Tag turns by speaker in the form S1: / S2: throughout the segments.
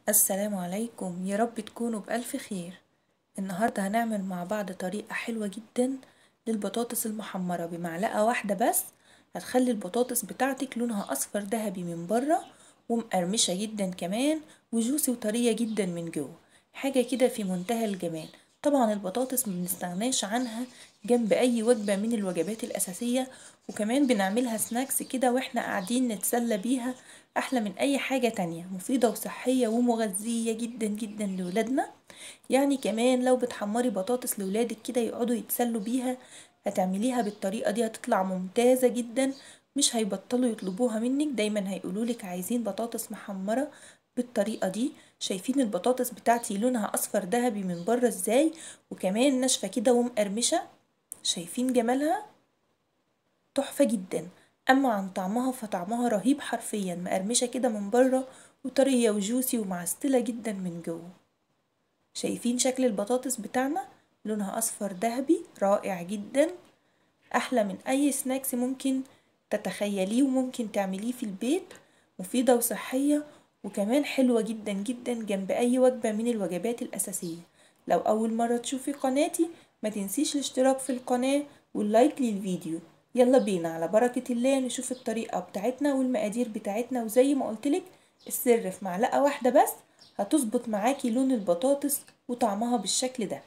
S1: السلام عليكم يا رب تكونوا بألف خير النهاردة هنعمل مع بعض طريقة حلوة جدا للبطاطس المحمرة بمعلقة واحدة بس هتخلي البطاطس بتاعتك لونها أصفر ذهبي من بره ومقرمشة جدا كمان وجوسي وطرية جدا من جوه حاجة كده في منتهى الجمال طبعا البطاطس مبنستغناش عنها جنب أي وجبة من الوجبات الأساسية وكمان بنعملها سناكس كده واحنا قاعدين نتسلى بيها أحلى من أي حاجة تانية مفيدة وصحية ومغذية جدا جدا لولادنا يعني كمان لو بتحمري بطاطس لولادك كده يقعدوا يتسلوا بيها هتعمليها بالطريقة دي هتطلع ممتازة جدا مش هيبطلوا يطلبوها منك دايما هيقولولك عايزين بطاطس محمرة بالطريقة دي شايفين البطاطس بتاعتي لونها أصفر ذهبي من بره ازاي وكمان ناشفة كده ومقرمشة شايفين جمالها تحفة جدا أما عن طعمها فطعمها رهيب حرفيا مقرمشة كده من بره وطرية وجوسي ومعستلة جدا من جوه شايفين شكل البطاطس بتاعنا لونها أصفر ذهبي رائع جدا أحلى من أي سناكس ممكن تتخيليه وممكن تعمليه في البيت مفيدة وصحية وكمان حلوة جدا جدا جنب أي وجبة من الوجبات الأساسية لو أول مرة تشوفي قناتي ما تنسيش الاشتراك في القناة واللايك للفيديو يلا بينا على بركة الله نشوف الطريقة بتاعتنا والمقادير بتاعتنا وزي ما قلتلك السر في معلقة واحدة بس هتظبط معاكي لون البطاطس وطعمها بالشكل ده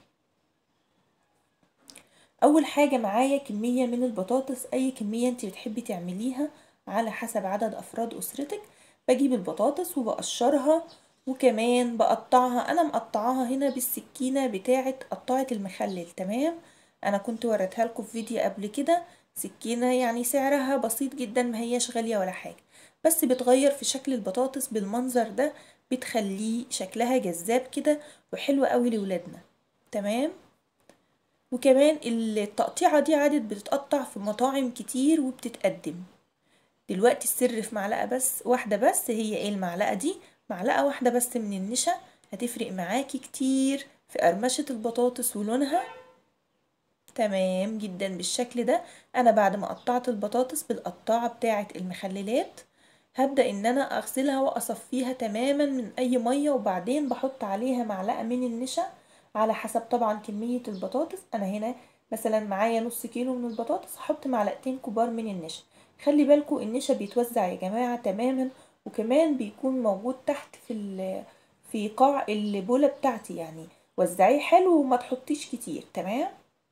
S1: اول حاجة معايا كمية من البطاطس اي كمية انت بتحبي تعمليها على حسب عدد افراد اسرتك بجيب البطاطس وبقشرها وكمان بقطعها انا مقطعاها هنا بالسكينة بتاعة قطاعة المخلل تمام انا كنت وريتها لكم في فيديو قبل كده سكينة يعني سعرها بسيط جدا ما هياش غالية ولا حاجة بس بتغير في شكل البطاطس بالمنظر ده بتخليه شكلها جذاب كده وحلو قوي لولادنا تمام وكمان التقطيعة دي عادت بتتقطع في مطاعم كتير وبتتقدم دلوقتي السر في معلقة بس واحدة بس هي ايه المعلقة دي معلقة واحدة بس من النشا هتفرق معاكي كتير في قرمشة البطاطس ولونها تمام جدا بالشكل ده انا بعد ما قطعت البطاطس بالقطاعة بتاعة المخللات هبدأ ان انا اغسلها واصفيها تماما من اي مية وبعدين بحط عليها معلقة من النشا على حسب طبعا كمية البطاطس انا هنا مثلا معايا نص كيلو من البطاطس هحط معلقتين كبار من النشا خلي بالكم النشا بيتوزع يا جماعة تماما وكمان بيكون موجود تحت في في قاع البولة بتاعتي يعني وزعيه حلو وما تحطيش كتير تمام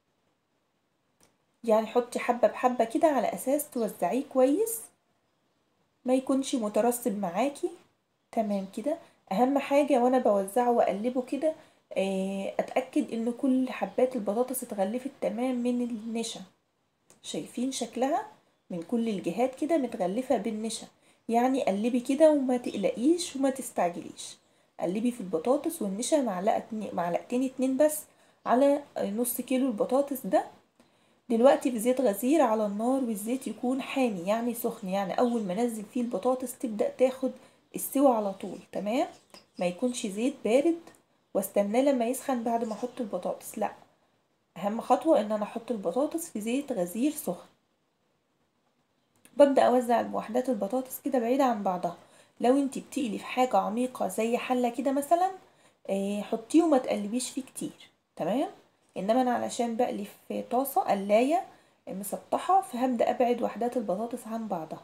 S1: يعني حطي حبة بحبة كده على اساس توزعيه كويس ما يكونش مترسب معاكي تمام كده اهم حاجة وانا بوزعه واقلبه كده اتأكد ان كل حبات البطاطس اتغلفت تمام من النشا شايفين شكلها من كل الجهات كده متغلفة بالنشا يعني قلبي كده وما تقلقيش وما تستعجليش قلبي في البطاطس والنشا معلقة معلقتين اتنين بس على نص كيلو البطاطس ده دلوقتي في زيت غزير على النار والزيت يكون حامي يعني سخن يعني اول ما انزل فيه البطاطس تبدأ تاخد السوا على طول تمام ما يكونش زيت بارد واستناه لما يسخن بعد ما احط البطاطس لا اهم خطوة ان انا احط البطاطس في زيت غزير سخن ببدأ اوزع وحدات البطاطس كده بعيدة عن بعضها لو انتي بتقلي في حاجة عميقة زي حلة كده مثلا اه حطيه وما تقلبيش فيه كتير تمام انما انا علشان بقلي في طاسة قلاية مسطحة فهبدأ ابعد وحدات البطاطس عن بعضها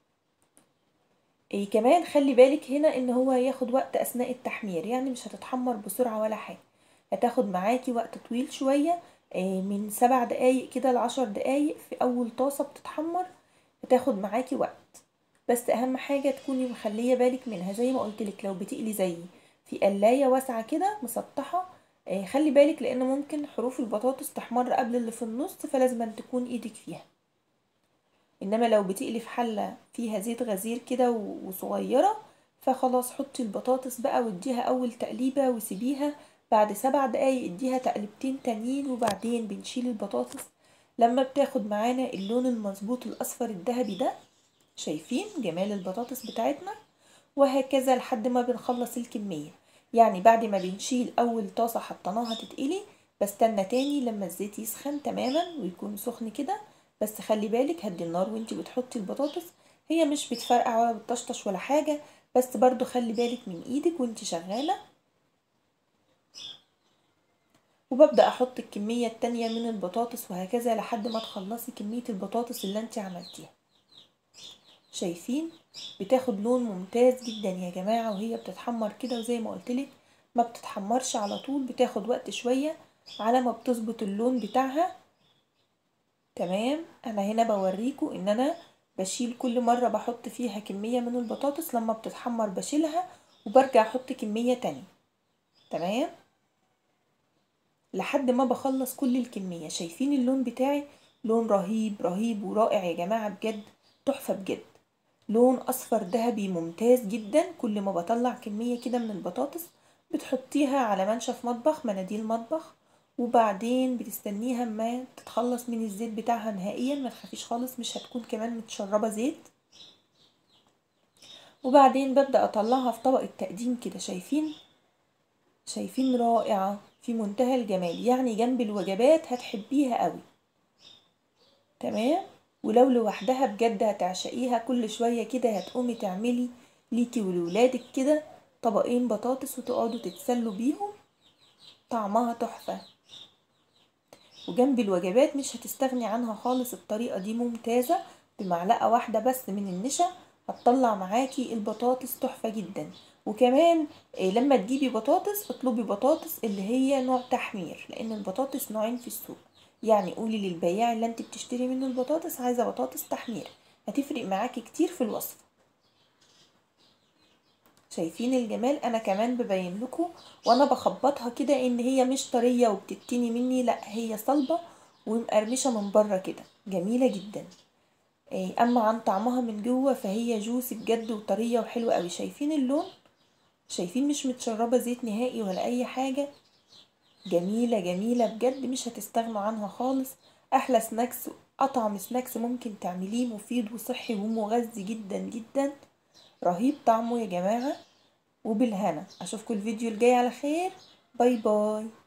S1: إيه كمان خلي بالك هنا ان هو ياخد وقت اثناء التحمير يعني مش هتتحمر بسرعة ولا حاجة هتاخد معاكي وقت طويل شوية إيه من سبع دقايق كده لعشر دقايق في اول طاسة بتتحمر هتاخد معاكي وقت بس اهم حاجة تكوني مخلية بالك منها زي ما قلتلك لو بتقلي زيي في قلاية واسعة كده مسطحة إيه خلي بالك لان ممكن حروف البطاطس تحمر قبل اللي في النص فلازم تكون ايدك فيها انما لو بتقلي في حله فيها زيت غزير كده وصغيره فخلاص حطي البطاطس بقى واديها اول تقليبه وسيبيها بعد سبع دقايق اديها تقلبتين تانيين وبعدين بنشيل البطاطس لما بتاخد معانا اللون المظبوط الاصفر الذهبي ده شايفين جمال البطاطس بتاعتنا وهكذا لحد ما بنخلص الكميه يعني بعد ما بنشيل اول طاسه حطيناها تتقلي بستنى تاني لما الزيت يسخن تماما ويكون سخن كده بس خلي بالك هدي النار وانتي بتحطي البطاطس هي مش بتفرقع ولا بتطشطش ولا حاجة بس برضو خلي بالك من ايدك وانت شغالة وببدأ احط الكمية التانية من البطاطس وهكذا لحد ما تخلصي كمية البطاطس اللي انت عملتيها شايفين بتاخد لون ممتاز جدا يا جماعة وهي بتتحمر كده وزي ما قلتلك ما بتتحمرش على طول بتاخد وقت شوية على ما بتظبط اللون بتاعها تمام انا هنا بوريكم ان انا بشيل كل مرة بحط فيها كمية من البطاطس لما بتتحمر بشيلها وبرجع احط كمية تانية تمام لحد ما بخلص كل الكمية شايفين اللون بتاعي لون رهيب رهيب ورائع يا جماعة بجد تحفة بجد لون اصفر ذهبي ممتاز جدا كل ما بطلع كمية كده من البطاطس بتحطيها على منشف مطبخ مناديل مطبخ وبعدين بتستنيها ما تتخلص من الزيت بتاعها نهائيا ما تخافيش خالص مش هتكون كمان متشربة زيت وبعدين ببدأ اطلعها في طبق التقديم كده شايفين شايفين رائعة في منتهى الجمال يعني جنب الوجبات هتحبيها قوي تمام ولو لوحدها بجد هتعشقيها كل شوية كده هتقومي تعملي ليكي ولولادك كده طبقين بطاطس وتقعدوا تتسلوا بيهم طعمها تحفة وجنب الوجبات مش هتستغني عنها خالص الطريقة دي ممتازة بمعلقة واحدة بس من النشا هتطلع معاكي البطاطس تحفة جدا وكمان إيه لما تجيبي بطاطس اطلبي بطاطس اللي هي نوع تحمير لان البطاطس نوعين في السوق يعني قولي للبياع اللي انت بتشتري منه البطاطس عايزة بطاطس تحمير هتفرق معاكي كتير في الوصفة شايفين الجمال انا كمان ببين لكم وانا بخبطها كده ان هي مش طريه وبتتني مني لا هي صلبه ومقرمشه من بره كده جميله جدا اما عن طعمها من جوه فهي جوسي بجد وطريه وحلوه قوي شايفين اللون شايفين مش متشربه زيت نهائي ولا اي حاجه جميله جميله بجد مش هتستغنوا عنها خالص احلى سناكس اطعم سناكس ممكن تعمليه مفيد وصحي ومغذي جدا جدا رهيب طعمه يا جماعة وبالهنا اشوفكم الفيديو الجاي على خير باي باي